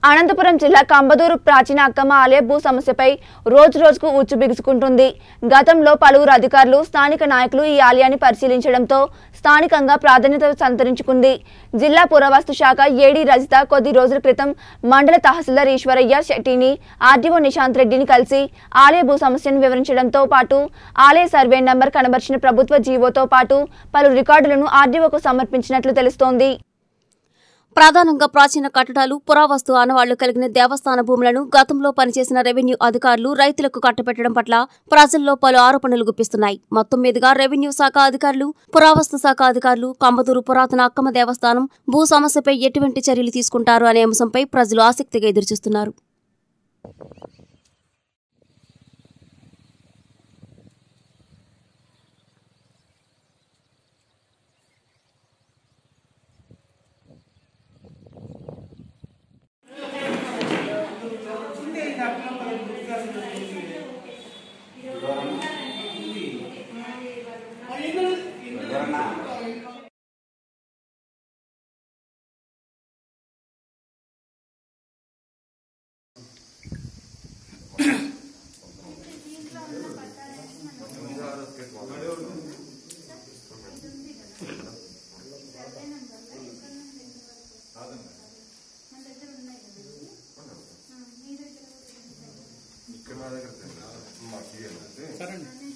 అనంతపురం జిల్లా కంబదూరు ప్రాచీన అక్కమ్మ ఆలయ భూ సమస్యపై రోజు రోజుకు ఉచ్చు బిగుసుకుంటుంది గతంలో పలువురు అధికారులు స్థానిక నాయకులు ఈ ఆలయాన్ని పరిశీలించడంతో స్థానికంగా ప్రాధాన్యత సంతరించుకుంది జిల్లా పురావస్తు శాఖ ఏడీ రజిత కొద్ది రోజుల క్రితం మండల తహసీల్దార్ ఈశ్వరయ్య శెట్టిని ఆర్డీఓ నిశాంత్ రెడ్డిని కలిసి ఆలయ భూ సమస్యను వివరించడంతో పాటు ఆలయ సర్వే నంబర్ కనబర్చిన ప్రభుత్వ జీవోతో పాటు పలు రికార్డులను ఆర్డీఓకు సమర్పించినట్లు తెలుస్తోంది ప్రధానంగా ప్రాచీన కట్టడాలు పురావస్తు ఆనవాళ్లు కలిగిన దేవస్థాన భూములను గతంలో పనిచేసిన రెవెన్యూ అధికారులు రైతులకు కట్టబెట్టడం పట్ల ప్రజల్లో పలు ఆరోపణలు గుప్పిస్తున్నాయి మొత్తం మీదుగా రెవెన్యూ శాఖ అధికారులు పురావస్తు శాఖ అధికారులు కంబదూరు పురాతన అక్కమ్మ దేవస్థానం భూ సమస్యపై ఎటువంటి చర్యలు తీసుకుంటారు అనే అంశంపై ప్రజలు ఆసక్తిగా ఎదురుచూస్తున్నారు ఇక్కడ మా దగ్గర మాకు ఇయ్యండి.